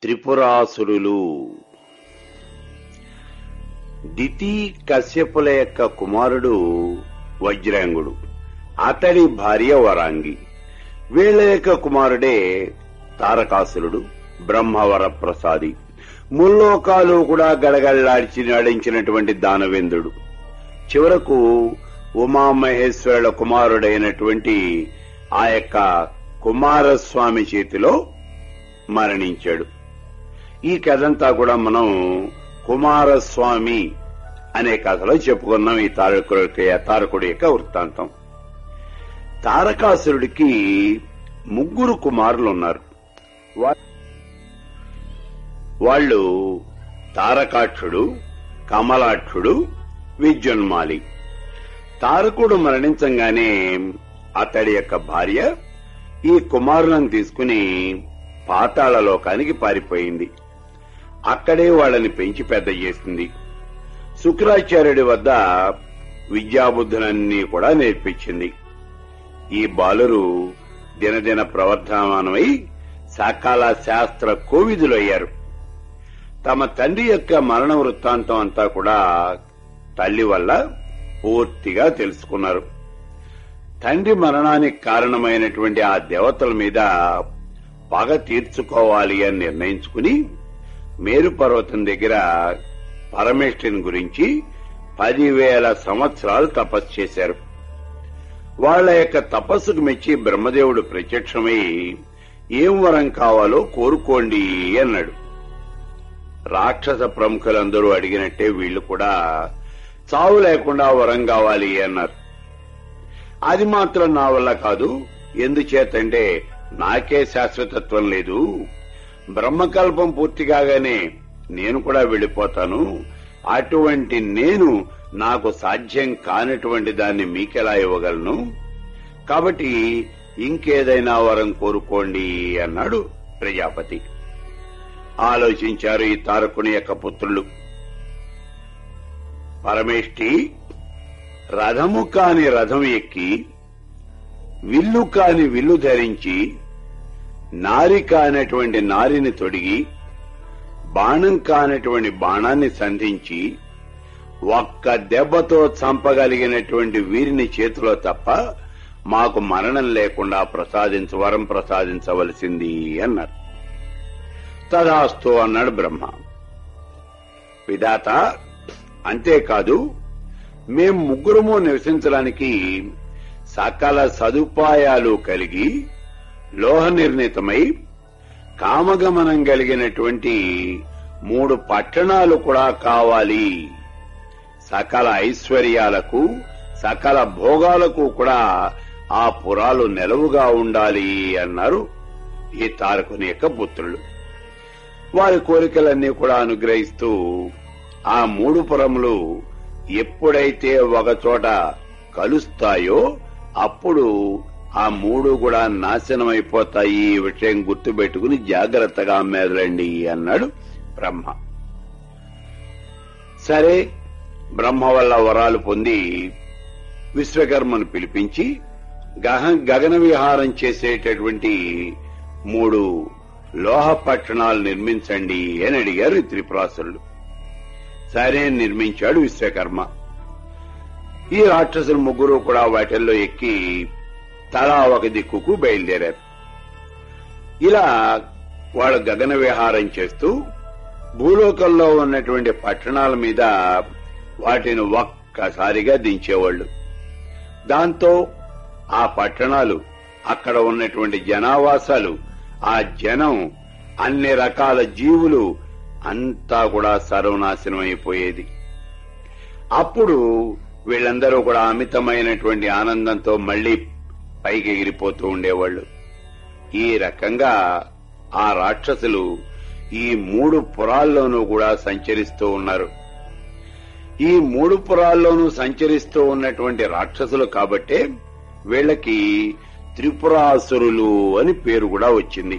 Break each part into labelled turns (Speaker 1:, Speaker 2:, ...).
Speaker 1: త్రిపురాసురులు దితి కశ్యపుల యొక్క కుమారుడు వజ్రాంగుడు అతడి భార్య వరాంగి వీళ్ళ యొక్క కుమారుడే తారకాసురుడు బ్రహ్మవర ప్రసాది ముల్లోకాలు కూడా గడగడలాడిచి నడించినటువంటి దానవేంద్రుడు చివరకు ఉమామహేశ్వరుల కుమారుడైనటువంటి ఆ యొక్క కుమారస్వామి చేతిలో మరణించాడు ఈ కథంతా కూడా మనం కుమారస్వామి అనే కథలో చెప్పుకున్నాం ఈ తారకుడి తారకుడి యొక్క వృత్తాంతం తారకాసురుడికి ముగ్గురు కుమారులు ఉన్నారు వా- వాళ్ళు తారకాక్షుడు కమలాక్షుడు విద్యున్మాలి తారకుడు మరణించంగానే అతడి యొక్క భార్య ఈ కుమారులను తీసుకుని పాతాళ లోకానికి పారిపోయింది అక్కడే వాళ్ళని పెంచి పెద్ద చేసింది శుక్రాచార్యుడి వద్ద విద్యాబుద్ధులన్నీ కూడా నేర్పించింది ఈ బాలురు దినదిన ప్రవర్ధమానమై సకాల శాస్త్ర కోవిదులయ్యారు తమ తండ్రి యొక్క మరణ వృత్తాంతం అంతా కూడా తల్లి వల్ల పూర్తిగా తెలుసుకున్నారు తండ్రి మరణానికి కారణమైనటువంటి ఆ దేవతల మీద పగ తీర్చుకోవాలి అని నిర్ణయించుకుని మేరు పర్వతం దగ్గర పరమేష్ఠుని గురించి పదివేల సంవత్సరాలు తపస్సు చేశారు వాళ్ళ యొక్క తపస్సుకు మెచ్చి బ్రహ్మదేవుడు ప్రత్యక్షమై ఏం వరం కావాలో కోరుకోండి అన్నాడు రాక్షస ప్రముఖులందరూ అడిగినట్టే వీళ్లు కూడా చావు లేకుండా వరం కావాలి అన్నారు అది మాత్రం నా వల్ల కాదు ఎందుచేతంటే నాకే శాశ్వతత్వం లేదు బ్రహ్మకల్పం పూర్తి కాగానే నేను కూడా వెళ్ళిపోతాను అటువంటి నేను నాకు సాధ్యం కానటువంటి దాన్ని మీకెలా ఇవ్వగలను కాబట్టి ఇంకేదైనా వరం కోరుకోండి అన్నాడు ప్రజాపతి ఆలోచించారు ఈ తారకుని యొక్క పుత్రులు పరమేష్ఠి రథము కాని రథం ఎక్కి విల్లు కాని విల్లు ధరించి నారి కానటువంటి నారిని తొడిగి బాణం కానటువంటి బాణాన్ని సంధించి ఒక్క దెబ్బతో చంపగలిగినటువంటి వీరిని చేతిలో తప్ప మాకు మరణం లేకుండా ప్రసాదించ వరం ప్రసాదించవలసింది అన్నారు తదాస్తు అన్నాడు బ్రహ్మ విధాత అంతేకాదు మేం ముగ్గురము నివసించడానికి సకల సదుపాయాలు కలిగి లోహ నిర్ణీతమై కామగమనం కలిగినటువంటి మూడు పట్టణాలు కూడా కావాలి సకల ఐశ్వర్యాలకు సకల భోగాలకు కూడా ఆ పురాలు నెలవుగా ఉండాలి అన్నారు ఈ తారకుని యొక్క పుత్రులు వారి కోరికలన్నీ కూడా అనుగ్రహిస్తూ ఆ మూడు పురములు ఎప్పుడైతే ఒకచోట కలుస్తాయో అప్పుడు ఆ మూడు కూడా నాశనం అయిపోతాయి ఈ విషయం గుర్తుపెట్టుకుని జాగ్రత్తగా మెదలండి అన్నాడు బ్రహ్మ సరే బ్రహ్మ వల్ల వరాలు పొంది విశ్వకర్మను పిలిపించి గహ- గగన విహారం చేసేటటువంటి మూడు లోహ పట్టణాలు నిర్మించండి అని అడిగారు ఈ త్రిపురాసురులు సరే అని నిర్మించాడు విశ్వకర్మ ఈ రాక్షసులు ముగ్గురు కూడా వాటిల్లో ఎక్కి తలా ఒక దిక్కుకు బయలుదేరారు ఇలా వాళ్ళు గగన విహారం చేస్తూ భూలోకంలో ఉన్నటువంటి పట్టణాల మీద వాటిని ఒక్కసారిగా దించేవాళ్లు దాంతో ఆ పట్టణాలు అక్కడ ఉన్నటువంటి జనావాసాలు ఆ జనం అన్ని రకాల జీవులు అంతా కూడా సర్వనాశనం అయిపోయేది అప్పుడు వీళ్ళందరూ కూడా అమితమైనటువంటి ఆనందంతో మళ్లీ పైకి ఎగిరిపోతూ ఉండేవాళ్లు ఈ రకంగా ఆ రాక్షసులు ఈ మూడు పురాల్లోనూ కూడా సంచరిస్తూ ఉన్నారు ఈ మూడు పురాల్లోనూ సంచరిస్తూ ఉన్నటువంటి రాక్షసులు కాబట్టే వీళ్ళకి త్రిపురాసురులు అని పేరు కూడా వచ్చింది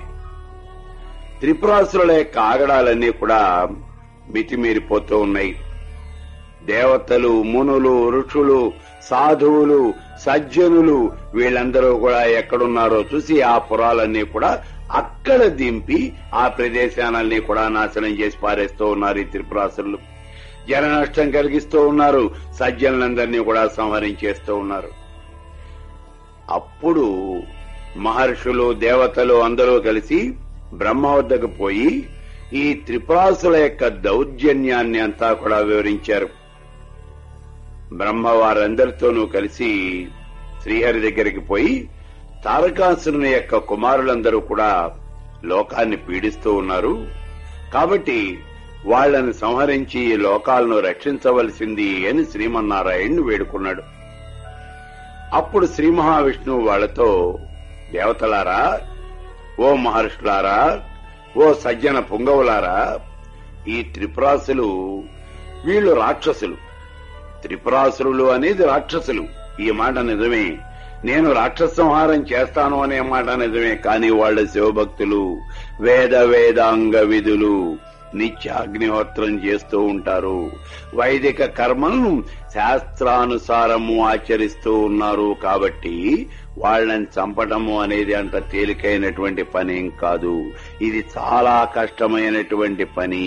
Speaker 1: త్రిపురాసురుల యొక్క ఆగడాలన్నీ కూడా మితిమీరిపోతూ ఉన్నాయి దేవతలు మునులు ఋషులు సాధువులు సజ్జనులు వీళ్ళందరూ కూడా ఎక్కడున్నారో చూసి ఆ పురాలన్నీ కూడా అక్కడ దింపి ఆ ప్రదేశాలన్నీ కూడా నాశనం చేసి పారేస్తూ ఉన్నారు ఈ త్రిపురాసురులు జన నష్టం కలిగిస్తూ ఉన్నారు సజ్జనులందరినీ కూడా సంహరించేస్తూ ఉన్నారు అప్పుడు మహర్షులు దేవతలు అందరూ కలిసి బ్రహ్మ వద్దకు పోయి ఈ త్రిపురాసుల యొక్క దౌర్జన్యాన్ని అంతా కూడా వివరించారు బ్రహ్మ వారందరితోనూ కలిసి శ్రీహరి దగ్గరికి పోయి తారకాసురుని యొక్క కుమారులందరూ కూడా లోకాన్ని పీడిస్తూ ఉన్నారు కాబట్టి వాళ్ళని సంహరించి ఈ లోకాలను రక్షించవలసింది అని శ్రీమన్నారాయణ్ణి వేడుకున్నాడు అప్పుడు శ్రీ మహావిష్ణువు వాళ్లతో దేవతలారా ఓ మహర్షులారా ఓ సజ్జన పుంగవులారా ఈ త్రిపురాసులు వీళ్ళు రాక్షసులు త్రిపురాసురులు అనేది రాక్షసులు ఈ మాట నిజమే నేను రాక్షస సంహారం చేస్తాను అనే మాట నిజమే కానీ వాళ్ళ శివభక్తులు వేద వేదాంగ విధులు నిత్య అగ్నిహోత్రం చేస్తూ ఉంటారు వైదిక కర్మలను శాస్త్రానుసారము ఆచరిస్తూ ఉన్నారు కాబట్టి వాళ్ళని చంపటము అనేది అంత తేలికైనటువంటి పనేం కాదు ఇది చాలా కష్టమైనటువంటి పని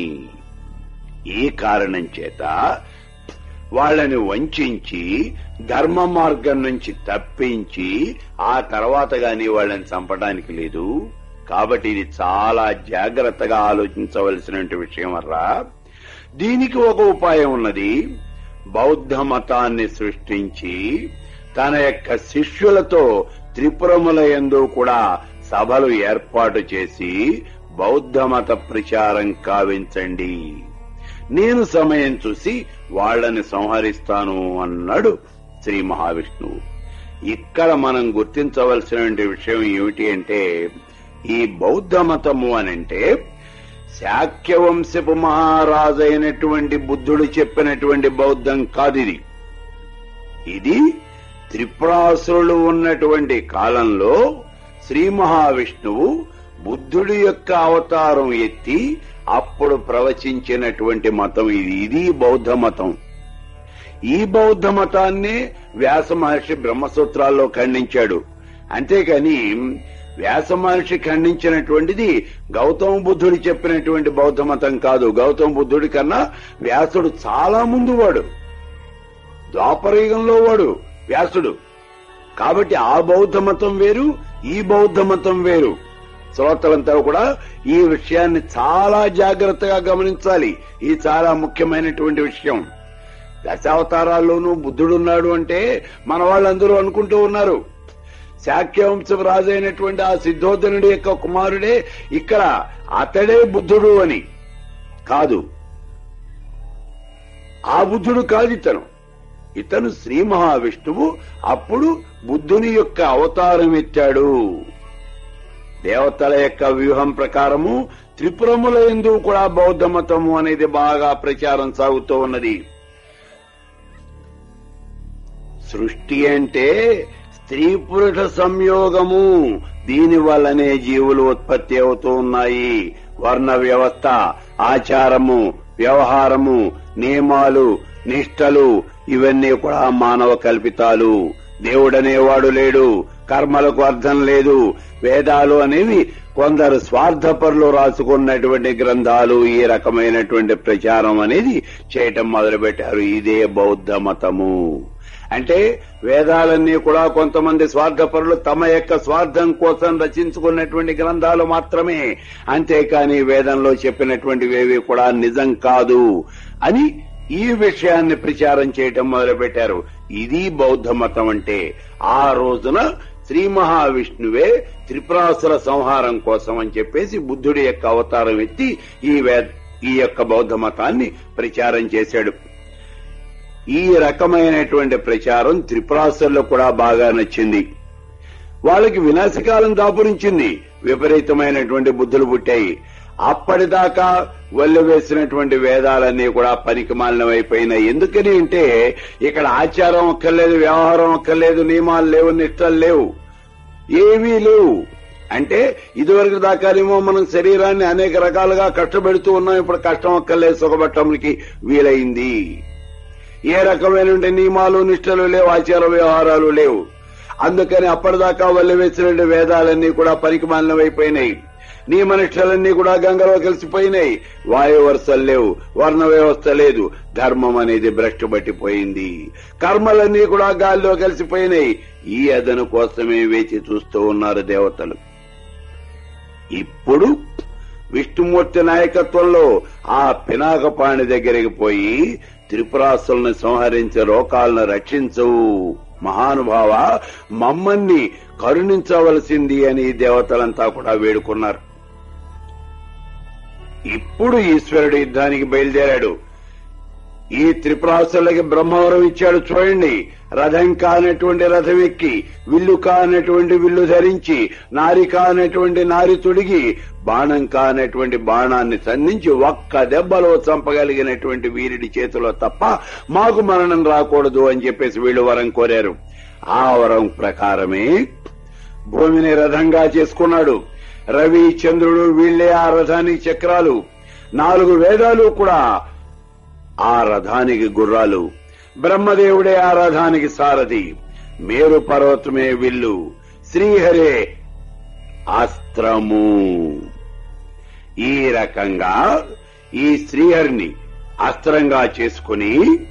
Speaker 1: ఈ కారణం చేత వాళ్ళని వంచించి ధర్మ మార్గం నుంచి తప్పించి ఆ తర్వాత గాని వాళ్ళని చంపడానికి లేదు కాబట్టి ఇది చాలా జాగ్రత్తగా ఆలోచించవలసిన విషయం అర్రా దీనికి ఒక ఉపాయం ఉన్నది బౌద్ధ మతాన్ని సృష్టించి తన యొక్క శిష్యులతో త్రిపురముల ఎందు కూడా సభలు ఏర్పాటు చేసి బౌద్ధ మత ప్రచారం కావించండి నేను సమయం చూసి వాళ్ళని సంహరిస్తాను అన్నాడు శ్రీ మహావిష్ణువు ఇక్కడ మనం గుర్తించవలసిన విషయం ఏమిటి అంటే ఈ బౌద్ధ మతము అనంటే శాక్యవంశపు మహారాజు అయినటువంటి బుద్ధుడు చెప్పినటువంటి బౌద్ధం కాదు ఇది ఇది త్రిపురాసురులు ఉన్నటువంటి కాలంలో శ్రీ మహావిష్ణువు బుద్ధుడి యొక్క అవతారం ఎత్తి అప్పుడు ప్రవచించినటువంటి మతం ఇది ఇది బౌద్ధ మతం ఈ బౌద్ధ మతాన్ని వ్యాస మహర్షి బ్రహ్మసూత్రాల్లో ఖండించాడు అంతేకాని వ్యాస మహర్షి ఖండించినటువంటిది గౌతమ బుద్ధుడు చెప్పినటువంటి బౌద్ధ మతం కాదు గౌతమ బుద్ధుడి కన్నా వ్యాసుడు చాలా ముందు వాడు ద్వాపరయుగంలో వాడు వ్యాసుడు కాబట్టి ఆ బౌద్ధ మతం వేరు ఈ బౌద్ధ మతం వేరు శ్రోతలంతా కూడా ఈ విషయాన్ని చాలా జాగ్రత్తగా గమనించాలి ఇది చాలా ముఖ్యమైనటువంటి విషయం దశావతారాల్లోనూ బుద్ధుడున్నాడు అంటే మన వాళ్ళందరూ అనుకుంటూ ఉన్నారు శాక్యవంశం రాజు అయినటువంటి ఆ సిద్ధోధనుడి యొక్క కుమారుడే ఇక్కడ అతడే బుద్ధుడు అని కాదు ఆ బుద్ధుడు కాదు ఇతను ఇతను శ్రీ మహావిష్ణువు అప్పుడు బుద్ధుని యొక్క అవతారం ఎత్తాడు దేవతల యొక్క వ్యూహం ప్రకారము త్రిపురముల ఎందు కూడా బౌద్ధ మతము అనేది బాగా ప్రచారం సాగుతూ ఉన్నది సృష్టి అంటే స్త్రీ పురుష సంయోగము దీని వల్లనే జీవులు ఉత్పత్తి అవుతూ ఉన్నాయి వర్ణ వ్యవస్థ ఆచారము వ్యవహారము నియమాలు నిష్టలు ఇవన్నీ కూడా మానవ కల్పితాలు దేవుడనేవాడు లేడు కర్మలకు అర్థం లేదు వేదాలు అనేవి కొందరు స్వార్థపరులు రాసుకున్నటువంటి గ్రంథాలు ఈ రకమైనటువంటి ప్రచారం అనేది చేయటం మొదలుపెట్టారు ఇదే బౌద్ధ మతము అంటే వేదాలన్నీ కూడా కొంతమంది స్వార్థపరులు తమ యొక్క స్వార్థం కోసం రచించుకున్నటువంటి గ్రంథాలు మాత్రమే అంతేకాని వేదంలో చెప్పినటువంటివేవి కూడా నిజం కాదు అని ఈ విషయాన్ని ప్రచారం చేయటం మొదలుపెట్టారు ఇది బౌద్ధ మతం అంటే ఆ రోజున శ్రీ మహావిష్ణువే త్రిపురాసుర సంహారం కోసం అని చెప్పేసి బుద్ధుడి యొక్క అవతారం ఎత్తి ఈ వే ఈ యొక్క బౌద్ధ మతాన్ని ప్రచారం చేశాడు ఈ రకమైనటువంటి ప్రచారం త్రిపురాసుల్లో కూడా బాగా నచ్చింది వాళ్ళకి వినాశకాలం దాపురించింది విపరీతమైనటువంటి బుద్ధులు పుట్టాయి అప్పటిదాకా వల్లు వేసినటువంటి వేదాలన్నీ కూడా పనికి మాలినమైపోయినాయి ఎందుకని అంటే ఇక్కడ ఆచారం అక్కర్లేదు వ్యవహారం అక్కర్లేదు నియమాలు లేవు నిష్టలు లేవు ఏమీ లేవు అంటే ఇదివరకు దాకానేమో మనం శరీరాన్ని అనేక రకాలుగా కష్టపెడుతూ ఉన్నాం ఇప్పుడు కష్టం అక్కర్లేదు సుఖపట్టడానికి వీలైంది ఏ రకమైన నియమాలు నిష్టలు లేవు ఆచార వ్యవహారాలు లేవు అందుకని అప్పటిదాకా వల్లి వేసిన వేదాలన్నీ కూడా పరికమాలినమైపోయినాయి నియమనిష్టలన్నీ కూడా గంగలో కలిసిపోయినాయి వాయు వరుసలు లేవు వర్ణ వ్యవస్థ లేదు ధర్మం అనేది భ్రష్టుపట్టిపోయింది కర్మలన్నీ కూడా గాల్లో కలిసిపోయినాయి ఈ అదను కోసమే వేచి చూస్తూ ఉన్నారు దేవతలు ఇప్పుడు విష్ణుమూర్తి నాయకత్వంలో ఆ పినాకపాణి దగ్గరికి పోయి త్రిపురాసులను సంహరించి లోకాలను రక్షించు మహానుభావ మమ్మల్ని కరుణించవలసింది అని దేవతలంతా కూడా వేడుకున్నారు ఇప్పుడు ఈశ్వరుడు యుద్ధానికి బయలుదేరాడు ఈ త్రిపురాసులకి బ్రహ్మవరం ఇచ్చాడు చూడండి రథం కానటువంటి రథం ఎక్కి విల్లు కానటువంటి విల్లు ధరించి నారి కానటువంటి నారి తొడిగి బాణం కానటువంటి బాణాన్ని సంధించి ఒక్క దెబ్బలో చంపగలిగినటువంటి వీరుడి చేతిలో తప్ప మాకు మరణం రాకూడదు అని చెప్పేసి వీళ్ళు వరం కోరారు ఆ వరం ప్రకారమే భూమిని రథంగా చేసుకున్నాడు రవి చంద్రుడు వీళ్లే ఆ రథానికి చక్రాలు నాలుగు వేదాలు కూడా ఆ రథానికి గుర్రాలు బ్రహ్మదేవుడే ఆ రథానికి సారథి మేరు పర్వతమే విల్లు శ్రీహరే అస్త్రము ఈ రకంగా ఈ శ్రీహరిని అస్త్రంగా చేసుకుని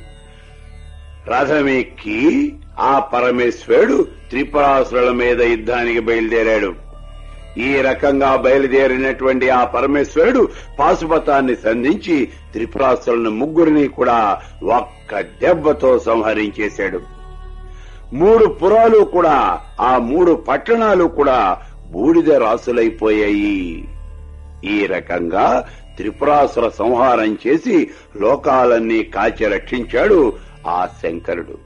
Speaker 1: రథమెక్కి ఆ పరమేశ్వరుడు త్రిపురాసురుల మీద యుద్ధానికి బయలుదేరాడు ఈ రకంగా బయలుదేరినటువంటి ఆ పరమేశ్వరుడు పాశుపతాన్ని సంధించి త్రిపురాసులను ముగ్గురిని కూడా ఒక్క దెబ్బతో సంహరించేశాడు మూడు పురాలు కూడా ఆ మూడు పట్టణాలు కూడా బూడిద రాసులైపోయాయి ఈ రకంగా త్రిపురాసుర సంహారం చేసి లోకాలన్నీ కాచి రక్షించాడు ఆ శంకరుడు